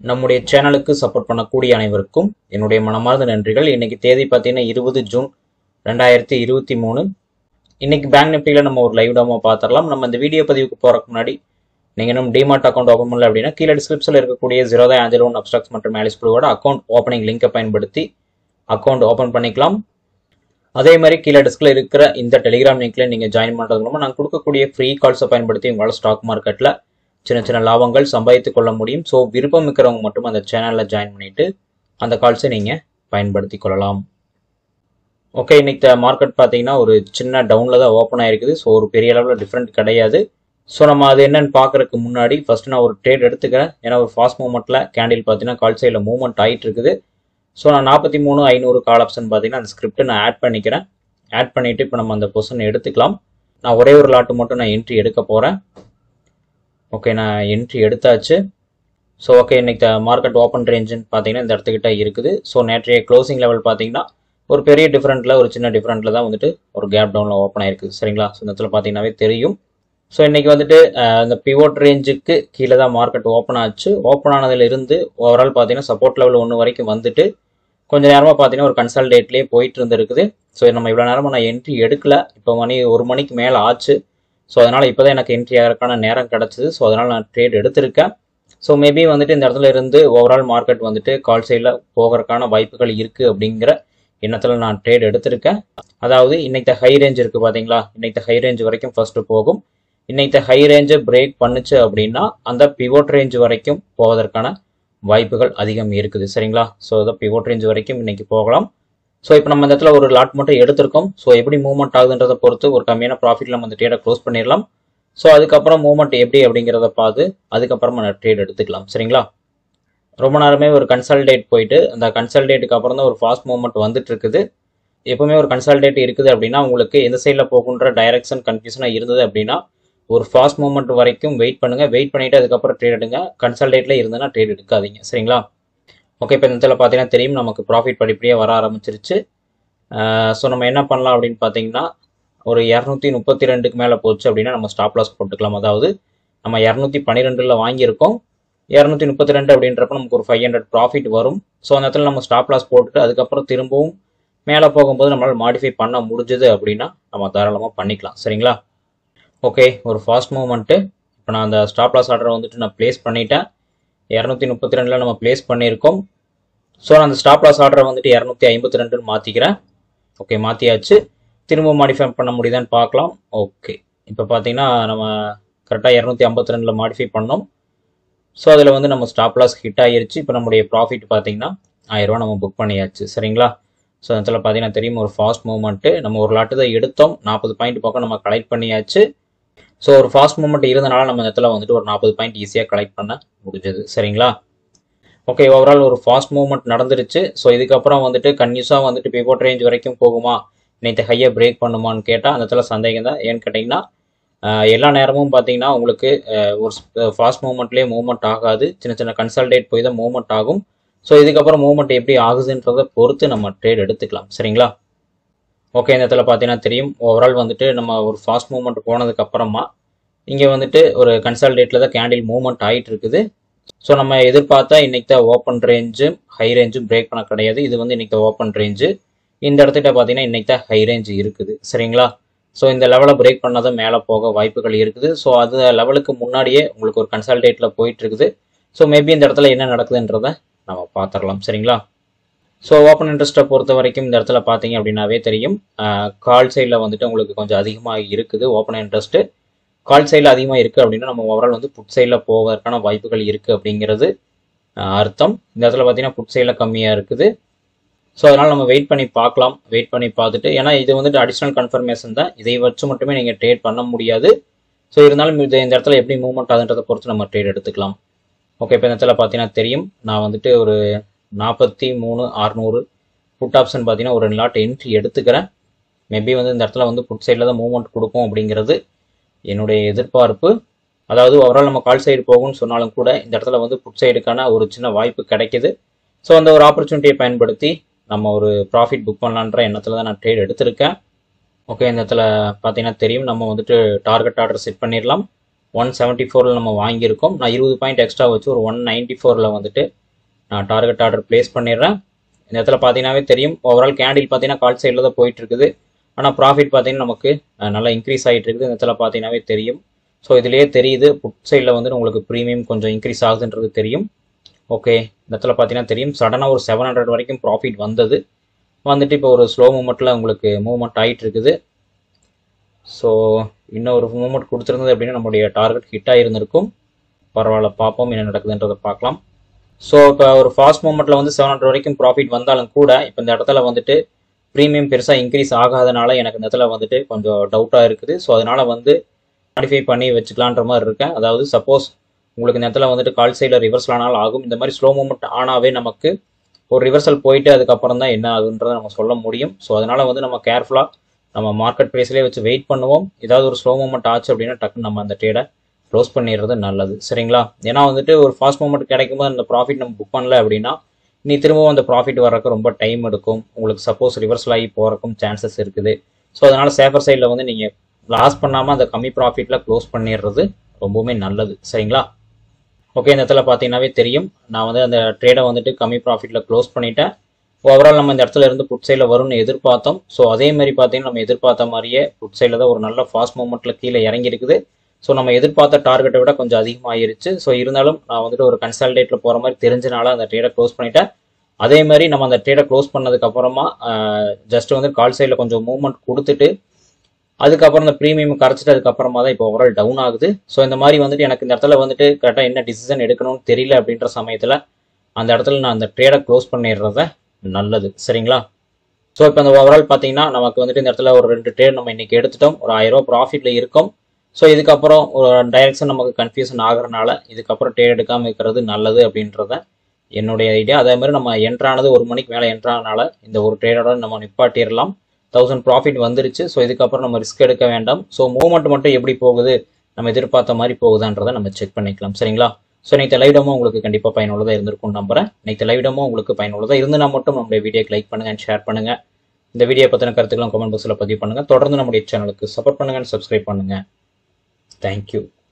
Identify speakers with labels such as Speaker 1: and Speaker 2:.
Speaker 1: நம்முடைய சேனலுக்கு சப்போர்ட் பண்ணக்கூடிய அனைவருக்கும் என்னுடைய மனமார்ந்த நன்றிகள் இன்னைக்கு தேதி பார்த்தீங்கன்னா இருபது ஜூன் ரெண்டாயிரத்தி இருபத்தி மூணு இன்னைக்கு பேங்க் நிஃப்டியில் நம்ம ஒரு லைவ் டெமோ பார்த்துடலாம் நம்ம இந்த வீடியோ பதிவுக்கு போகிறதுக்கு முன்னாடி நீங்கள் இன்னும் டிமார்ட் அக்கௌண்ட் ஓப்பன் பண்ணல அப்படின்னா கீழே டிஸ்கிரிப்ஷனில் இருக்கக்கூடிய ஜீரோதா ஆஞ்சல் ஒன் அப்ஸ்ட்ராக்ஸ் மற்றும் ஆலிஸ் ப்ளூவோட அக்கௌண்ட் ஓப்பனிங் லிங்கை பயன்படுத்தி அக்கௌண்ட் ஓப்பன் பண்ணிக்கலாம் அதே மாதிரி கீழே டிஸ்கில் இருக்கிற இந்த டெலிகிராம் லிங்க்ல நீங்கள் ஜாயின் பண்ணுறது மூலமாக நாங்கள் கொடுக்கக்கூடிய ஃப்ரீ கால்ஸை பயன்படுத்தி உங்களால் ஸ்டாக் மார்க்கெட்டில் சின்ன சின்ன லாபங்கள் சம்பாதித்துக் கொள்ள முடியும் ஸோ விருப்பம் இருக்கிறவங்க மட்டும் அந்த சேனலில் ஜாயின் பண்ணிட்டு அந்த கால்ஸை நீங்கள் பயன்படுத்தி கொள்ளலாம் ஓகே இன்னைக்கு மார்க்கெட் பார்த்தீங்கன்னா ஒரு சின்ன டவுனில் தான் ஓப்பன் ஆயிருக்குது ஸோ ஒரு பெரிய அளவில் டிஃப்ரெண்ட் கிடையாது ஸோ நம்ம அது என்னன்னு பார்க்கறதுக்கு முன்னாடி ஃபர்ஸ்ட் நான் ஒரு ட்ரேட் எடுத்துக்கிறேன் ஏன்னா ஒரு ஃபாஸ்ட் மூவ்மெண்ட்டில் கேண்டில் பார்த்தீங்கன்னா கால் சைடில் மூவ்மெண்ட் ஆகிட்டு இருக்குது ஸோ நான் நாற்பத்தி மூணு ஐநூறு கால் ஆப்ஷன் பார்த்தீங்கன்னா அந்த ஸ்கிரிப்ட் நான் ஆட் பண்ணிக்கிறேன் ஆட் பண்ணிவிட்டு இப்போ நம்ம அந்த பொசிஷன் எடுத்துக்கலாம் நான் ஒரே ஒரு லாட்டு மட்டும் நான் என்ட்ரி எடுக்க போகிறேன் ஓகே நான் என்ட்ரி எடுத்தாச்சு ஸோ ஓகே இன்னைக்கு மார்க்கெட் ஓப்பன் ரேஞ்சுன்னு பார்த்தீங்கன்னா இந்த இடத்துக்கிட்ட இருக்குது ஸோ நேற்றைய க்ளோசிங் லெவல் பார்த்தீங்கன்னா ஒரு பெரிய டிஃப்ரெண்ட்டில் ஒரு சின்ன டிஃப்ரெண்ட்டில் தான் வந்துட்டு ஒரு கேப் டவுனில் ஓப்பன் ஆயிருக்கு சரிங்களா ஸோ இந்த இடத்துல பார்த்தீங்கன்னாவே தெரியும் ஸோ இன்னைக்கு வந்துட்டு அஹ், இந்த பிவோட் ரேஞ்சுக்கு கீழே தான் மார்க்கெட் ஓப்பன் ஆச்சு ஓப்பன் ஆனதுல இருந்து ஓவரால் பார்த்தீங்கன்னா சப்போர்ட் லெவல் ஒன்று வரைக்கும் வந்துட்டு கொஞ்ச நேரமாக பார்த்தீங்கன்னா ஒரு கன்சல்டேட்லேயே போயிட்டு இருந்திருக்குது ஸோ நம்ம இவ்வளோ நேரமாக நான் என்ட்ரி எடுக்கல இப்போ மணி ஒரு மணிக்கு மேலே ஆச்சு ஸோ அதனால் இப்போ தான் எனக்கு என்ட்ரி ஆகிறதுக்கான நேரம் கிடச்சிது ஸோ அதனால் நான் ட்ரேட் எடுத்திருக்கேன் ஸோ மேபி வந்துட்டு இந்த இடத்துல இருந்து ஓவரால் மார்க்கெட் வந்துட்டு கால் சைடில் போகிறதுக்கான வாய்ப்புகள் இருக்குது அப்படிங்கிற எண்ணத்தில் நான் ட்ரேட் எடுத்திருக்கேன் அதாவது இன்னைக்கு ஹை ரேஞ்ச் இருக்குது பார்த்தீங்களா இன்னைக்கு ஹை ரேஞ்ச் வரைக்கும் ஃபர்ஸ்ட்டு போகும் இன்னைக்கு ஹை ரேஞ்சை பிரேக் பண்ணுச்சு அப்படின்னா அந்த பிவோட் ரேஞ்ச் வரைக்கும் போவதற்கான வாய்ப்புகள் அதிகம் இருக்குது சரிங்களா ஸோ இதை பிவோட் ரேஞ்ச் வரைக்கும் இன்னைக்கு போகலாம் ஸோ இப்போ நம்ம இந்த இடத்துல ஒரு லாட் மட்டும் எடுத்திருக்கோம் ஸோ எப்படி மூவ்மெண்ட் ஆகுதுன்றதை பொறுத்து ஒரு கம்மியான ப்ராஃபிட்ல நம்ம அந்த ட்ரேடை க்ளோஸ் பண்ணிடலாம் ஸோ அதுக்கப்புறம் மூவ்மெண்ட் எப்படி அப்படிங்கிறத பார்த்து அதுக்கப்புறமா நான் ட்ரேட் எடுத்துக்கலாம் சரிங்களா ரொம்ப நேரமே ஒரு கன்சல்டேட் போயிட்டு அந்த கன்சல்டேட்டுக்கு அப்புறம் தான் ஒரு ஃபாஸ்ட் மூவ்மெண்ட் வந்துட்டு இருக்குது எப்பவுமே ஒரு கன்சல்டேட் இருக்குது அப்படின்னா உங்களுக்கு எந்த சைடில் போகுன்ற டைரக்ஷன் கன்ஃபியூஷனாக இருந்தது அப்படின்னா ஒரு ஃபாஸ்ட் மூவ்மெண்ட் வரைக்கும் வெயிட் பண்ணுங்க வெயிட் பண்ணிட்டு அதுக்கப்புறம் ட்ரேட் எடுங்க கன்சல்டேட்ல இருந்ததுன்னா ட்ரேட் எடுக்காதீங்க சரிங்களா ஓகே இப்போ இந்த இடத்துல பார்த்தீங்கன்னா தெரியும் நமக்கு ப்ராஃபிட் படிப்படியாக வர ஆரம்பிச்சிருச்சு ஸோ நம்ம என்ன பண்ணலாம் அப்படின்னு பார்த்தீங்கன்னா ஒரு இரநூத்தி முப்பத்தி ரெண்டுக்கு மேலே போச்சு அப்படின்னா நம்ம ஸ்டாப் லாஸ் போட்டுக்கலாம் அதாவது நம்ம இரநூத்தி பன்னிரெண்டில் வாங்கியிருக்கோம் இரநூத்தி முப்பத்தி ரெண்டு அப்படின்றப்ப நமக்கு ஒரு ஃபைவ் ஹண்ட்ரட் ப்ராஃபிட் வரும் ஸோ அந்த இடத்துல நம்ம ஸ்டாப் லாஸ் போட்டுட்டு அதுக்கப்புறம் திரும்பவும் மேலே போகும்போது நம்மளால் மாடிஃபை பண்ண முடிஞ்சது அப்படின்னா நம்ம தாராளமாக பண்ணிக்கலாம் சரிங்களா ஓகே ஒரு ஃபாஸ்ட் மூவ்மெண்ட்டு இப்போ நான் அந்த ஸ்டாப் லாஸ் ஆர்டரை வந்துட்டு நான் ப்ளேஸ் பண்ணிட்டேன் இரநூத்தி முப்பத்தி ரெண்டில் நம்ம ப்ளேஸ் பண்ணியிருக்கோம் ஸோ நான் அந்த ஸ்டாப் லாஸ் ஆர்டரை வந்துட்டு இரநூத்தி ஐம்பத்தி ரெண்டுன்னு மாற்றிக்கிறேன் ஓகே மாற்றியாச்சு திரும்ப மாடிஃபை பண்ண முடியுதான்னு பார்க்கலாம் ஓகே இப்போ பார்த்தீங்கன்னா நம்ம கரெக்டாக இரநூத்தி ஐம்பத்தி ரெண்டில் மாடிஃபை பண்ணோம் ஸோ அதில் வந்து நம்ம ஸ்டாப் லாஸ் ஹிட் ஆயிருச்சு இப்போ நம்முடைய ப்ராஃபிட் பார்த்தீங்கன்னா ஆயிரரூவா நம்ம புக் பண்ணியாச்சு சரிங்களா ஸோ அதில் பார்த்தீங்கன்னா தெரியும் ஒரு ஃபாஸ்ட் மூவ்மெண்ட்டு நம்ம ஒரு லாட்டு தான் எடுத்தோம் நாற்பது பாயிண்ட் பக்கம் நம்ம கலெக்ட் பண்ணியாச்சு ஸோ ஒரு ஃபாஸ்ட் மூவ்மெண்ட் இருந்தனால நம்ம இந்த இடத்துல வந்துட்டு ஒரு நாற்பது பாயிண்ட் ஈஸியாக கலெக்ட் பண்ண முடிஞ்சது சரிங்களா ஓகே ஓவரால் ஒரு ஃபாஸ்ட் மூவ்மெண்ட் நடந்துருச்சு ஸோ இதுக்கப்புறம் வந்துட்டு கன்யூஸாக வந்துட்டு பிவோட் ரேஞ்ச் வரைக்கும் போகுமா நேற்று ஹையை பிரேக் பண்ணுமான்னு கேட்டால் அந்த இடத்துல சந்தேகம் தான் ஏன்னு கேட்டிங்கன்னா ஆஹ், எல்லா நேரமும் பார்த்தீங்கன்னா உங்களுக்கு ஆஹ், ஒரு ஃபாஸ்ட் மூவ்மெண்ட்லேயே மூவ்மெண்ட் ஆகாது சின்ன சின்ன கன்சல்டேட் போய் தான் மூவ்மெண்ட் ஆகும் ஸோ இதுக்கப்புறம் மூவ்மெண்ட் எப்படி ஆகுதுன்றதை பொறுத்து நம்ம ட்ரேட் எடுத்துக்கலாம் சரிங்களா ஓகே இந்த இடத்துல பார்த்தீங்கன்னா தெரியும் ஓவரால் வந்துட்டு நம்ம ஒரு ஃபாஸ்ட் மூவ்மெண்ட் போனதுக்கு அப்புறமா இங்கே வந்துட்டு ஒரு கன்சல்டேட்டில் தான் கேண்டில் மூவ்மெண்ட் ஆகிட்டு இருக்குது ஸோ நம்ம எதிர்பார்த்தா இன்னைக்கு தான் ஓப்பன் ரேஞ்சும் ஹை ரேஞ்சும் பிரேக் பண்ண கிடையாது இது வந்து இன்னைக்கு தான் ஓப்பன் ரேஞ்சு இந்த இடத்துக்கிட்ட பார்த்தீங்கன்னா இன்னைக்கு தான் ஹை ரேஞ்ச் இருக்குது சரிங்களா ஸோ இந்த லெவலை பிரேக் பண்ணாதான் மேலே போக வாய்ப்புகள் இருக்குது ஸோ அது லெவலுக்கு முன்னாடியே உங்களுக்கு ஒரு கன்சல்டேட்டில் போயிட்டு இருக்குது ஸோ மேபி இந்த இடத்துல என்ன நடக்குதுன்றத நம்ம பார்த்துடலாம் சரிங்களா ஸோ ஓப்பன் இன்ட்ரெஸ்ட்டை பொறுத்த வரைக்கும் இந்த இடத்துல பார்த்தீங்க அப்படின்னாவே தெரியும் கால் சைடில் வந்துட்டு உங்களுக்கு கொஞ்சம் அதிகமாக இருக்குது ஓப்பன் இன்ட்ரெஸ்ட்டு கால் சைடில் அதிகமாக இருக்குது அப்படின்னா நம்ம ஓவரால் வந்து புட் சைடில் போவதற்கான வாய்ப்புகள் இருக்குது அப்படிங்கிறது ஆஹ், அர்த்தம் இந்த இடத்துல பார்த்தீங்கன்னா புட் சைடில் கம்மியாக இருக்குது ஸோ அதனால் நம்ம வெயிட் பண்ணி பார்க்கலாம் வெயிட் பண்ணி பார்த்துட்டு ஏன்னா இது வந்துட்டு அடிஷ்னல் கன்ஃபர்மேஷன் தான் இதை வச்சு மட்டுமே நீங்கள் ட்ரேட் பண்ண முடியாது ஸோ இருந்தாலும் இது இந்த இடத்துல எப்படி மூவ்மெண்ட் ஆகுதுன்றதை பொறுத்து நம்ம ட்ரேட் எடுத்துக்கலாம் ஓகே இப்போ இந்த இடத்துல பார்த்தீங்கன்னா தெரியும் நான் வந்துட்டு ஒரு நாற்பத்தி மூணு அறநூறு புட் ஆப்ஷன் பார்த்தீங்கன்னா ஒரு ரெண்டு லாட் என்ட்ரி எடுத்துக்கிறேன் மேபி வந்து இந்த இடத்துல வந்து புட் சைடில் தான் மூவ்மெண்ட் கொடுக்கும் அப்படிங்கிறது என்னுடைய எதிர்பார்ப்பு அதாவது ஓவரால் நம்ம கால் சைடு போகும்னு சொன்னாலும் கூட இந்த இடத்துல வந்து புட் சைடுக்கான ஒரு சின்ன வாய்ப்பு கிடைக்குது ஸோ அந்த ஒரு ஆப்பர்ச்சுனிட்டியை பயன்படுத்தி நம்ம ஒரு ப்ராஃபிட் புக் பண்ணலான்ற எண்ணத்தில் தான் நான் ட்ரேட் எடுத்திருக்கேன் ஓகே இந்த இடத்துல பார்த்தீங்கன்னா தெரியும் நம்ம வந்துட்டு டார்கெட் ஆர்டர் செட் பண்ணிடலாம் ஒன் செவன்ட்டி ஃபோரில் நம்ம வாங்கியிருக்கோம் நான் இருபது பாயிண்ட் எக்ஸ்ட்ரா வச்சு ஒரு ஒன் நைன்ட்டி ஃபோரில் வந்துட்டு நான் டார்கெட் ஆர்டர் ப்ளேஸ் பண்ணிடுறேன் இந்த இடத்துல பார்த்தீங்கன்னாவே தெரியும் ஓவரால் கேண்டில் பார்த்தீங்கன்னா கால் சைடில் தான் போயிட்டு இருக்குது ஆனால் ப்ராஃபிட் பார்த்தீங்கன்னா நமக்கு அஹ், நல்லா இன்க்ரீஸ் ஆகிட்டு இருக்குது இந்த இடத்துல பார்த்தீங்கன்னாவே தெரியும் ஸோ இதுலேயே தெரியுது புட் சைடில் வந்து உங்களுக்கு ப்ரீமியம் கொஞ்சம் இன்க்ரீஸ் ஆகுதுன்றது தெரியும் ஓகே இந்த இடத்துல பார்த்தீங்கன்னா தெரியும் சடனாக ஒரு செவன் ஹண்ட்ரட் வரைக்கும் ப்ராஃபிட் வந்தது வந்துட்டு இப்போ ஒரு ஸ்லோ மூமெண்ட்டில் உங்களுக்கு மூவ்மெண்ட் ஆகிட்டு இருக்குது ஸோ இன்னும் ஒரு மூமெண்ட் கொடுத்துருந்தது அப்படின்னா நம்மளுடைய டார்கெட் ஹிட் ஆகிருந்திருக்கும் பரவாயில்ல பார்ப்போம் என்ன நடக்குதுன்றதை பார்க்கலாம் ஸோ இப்போ ஒரு ஃபாஸ்ட் மூமெண்ட்டில் வந்து செவன் ஹண்ட்ரட் வரைக்கும் ப்ராஃபிட் வந்தாலும் கூட இப்போ இந்த இடத்துல வந்துட்டு ப்ரீமியம் பெருசாக இன்க்ரீஸ் ஆகாதனால எனக்கு இந்த இடத்துல வந்துட்டு கொஞ்சம் டவுட்டாக இருக்குது ஸோ அதனால வந்து மாடிஃபை பண்ணி வச்சுக்கலான்ற மாதிரி இருக்கேன் அதாவது சப்போஸ் உங்களுக்கு இந்த இடத்துல வந்துட்டு கால் சைடில் ரிவர்சல் ஆனாலும் ஆகும் இந்த மாதிரி ஸ்லோ மூமெண்ட் ஆனாவே நமக்கு ஒரு ரிவர்சல் போயிட்டு அதுக்கப்புறம் தான் என்ன ஆகுன்றதை நம்ம சொல்ல முடியும் ஸோ அதனால வந்து நம்ம கேர்ஃபுல்லாக நம்ம மார்க்கெட் ப்ரைஸ்லேயே வச்சு வெயிட் பண்ணுவோம் ஏதாவது ஒரு ஸ்லோ மூமெண்ட் ஆச்சு அப்படின்னா டக்குன்னு நம்ம அந்த ட்ரேடை க்ளோஸ் பண்ணிடுறது நல்லது சரிங்களா ஏன்னா வந்துட்டு ஒரு ஃபாஸ்ட் மூமெண்ட் கிடைக்கும்போது அந்த ப்ராஃபிட் நம்ம புக் பண்ணல அப்படின்னா நீ திரும்பவும் அந்த ப்ராஃபிட் வர்றதுக்கு ரொம்ப டைம் எடுக்கும் உங்களுக்கு சப்போஸ் ரிவர்சல் ஆகி போகிறக்கும் சான்சஸ் இருக்குது ஸோ அதனால சேஃபர் சைடில் வந்து நீங்கள் லாஸ் பண்ணாமல் அந்த கம்மி ப்ராஃபிட்டில் க்ளோஸ் பண்ணிடுறது ரொம்பவுமே நல்லது சரிங்களா ஓகே இந்த இடத்துல பார்த்தீங்கன்னாவே தெரியும் நான் வந்து அந்த ட்ரேடை வந்துட்டு கம்மி ப்ராஃபிட்டில் க்ளோஸ் பண்ணிட்டேன் ஓவரால் நம்ம இந்த இடத்துல இருந்து புட் சைடில் வரும்னு எதிர்பார்த்தோம் ஸோ அதே மாதிரி பார்த்தீங்கன்னா நம்ம எதிர்பார்த்த மாதிரியே புட் சைடில் தான் ஒரு நல்ல ஃபாஸ்ட் மூமெண்ட்டில் கீழே இறங்கி இருக்குது ஸோ நம்ம எதிர்பார்த்த டார்கெட்டை விட கொஞ்சம் அதிகமாகிருச்சு ஸோ இருந்தாலும் நான் வந்துட்டு ஒரு கன்சல்டேட்டில் போகிற மாதிரி தெரிஞ்சனால அந்த ட்ரேடை க்ளோஸ் பண்ணிட்டேன் அதே மாதிரி நம்ம அந்த ட்ரேடை க்ளோஸ் பண்ணதுக்கு அப்புறமா ஜஸ்ட் வந்து கால் சைடில் கொஞ்சம் மூவ்மெண்ட் கொடுத்துட்டு அதுக்கப்புறம் இந்த ப்ரீமியம் கரைச்சிட்டு அதுக்கப்புறமா தான் இப்போ ஓவரால் டவுன் ஆகுது ஸோ இந்த மாதிரி வந்துட்டு எனக்கு இந்த இடத்துல வந்துட்டு கரெக்டாக என்ன டிசிஷன் எடுக்கணும்னு தெரியல அப்படின்ற சமயத்தில் அந்த இடத்துல நான் அந்த ட்ரேடை க்ளோஸ் பண்ணிடுறத நல்லது சரிங்களா ஸோ இப்போ இந்த ஓவரால் பார்த்தீங்கன்னா நமக்கு வந்துட்டு இந்த இடத்துல ஒரு ரெண்டு ட்ரேட் நம்ம இன்னைக்கு எடுத்துட்டோம் ஒரு ஆயிரம் ரூபாய் ப்ராஃபிட்டில் இருக்கும் ஸோ இதுக்கப்புறம் ஒரு டைரக்ஷன் நமக்கு கன்ஃபியூஷன் ஆகுறனால இதுக்கப்புறம் ட்ரேட் எடுக்காமல் இருக்கிறது நல்லது அப்படின்றத என்னுடைய ஐடியா அதே மாதிரி நம்ம என்ட்ரானது ஒரு மணிக்கு மேலே என்ட்ரானால இந்த ஒரு ட்ரேடோட நம்ம நிப்பாட்டிடலாம் தௌசண்ட் ப்ராஃபிட் வந்துருச்சு ஸோ இதுக்கப்புறம் நம்ம ரிஸ்க் எடுக்க வேண்டாம் ஸோ மூவ்மெண்ட் மட்டும் எப்படி போகுது நம்ம எதிர்பார்த்த மாதிரி போகுதான்றதை நம்ம செக் பண்ணிக்கலாம் சரிங்களா ஸோ இன்னைக்கு லைவ் டெமோ உங்களுக்கு கண்டிப்பாக பயனுள்ளதாக இருந்திருக்கும் நம்புறேன் இன்னைக்கு லைவ் டெமோ உங்களுக்கு பயனுள்ளதாக இருந்துனா மட்டும் நம்மளுடைய வீடியோக்கு லைக் பண்ணுங்க and ஷேர் பண்ணுங்க இந்த வீடியோ பற்றின கருத்துக்களும் கமெண்ட் பாக்ஸில் பதிவு பண்ணுங்க தொடர்ந்து நம்முடைய சேனலுக்கு சப்போர்ட் பண்ணுங்க சப்ஸ்கிரைப் பண்ணுங்க தேங்க்யூ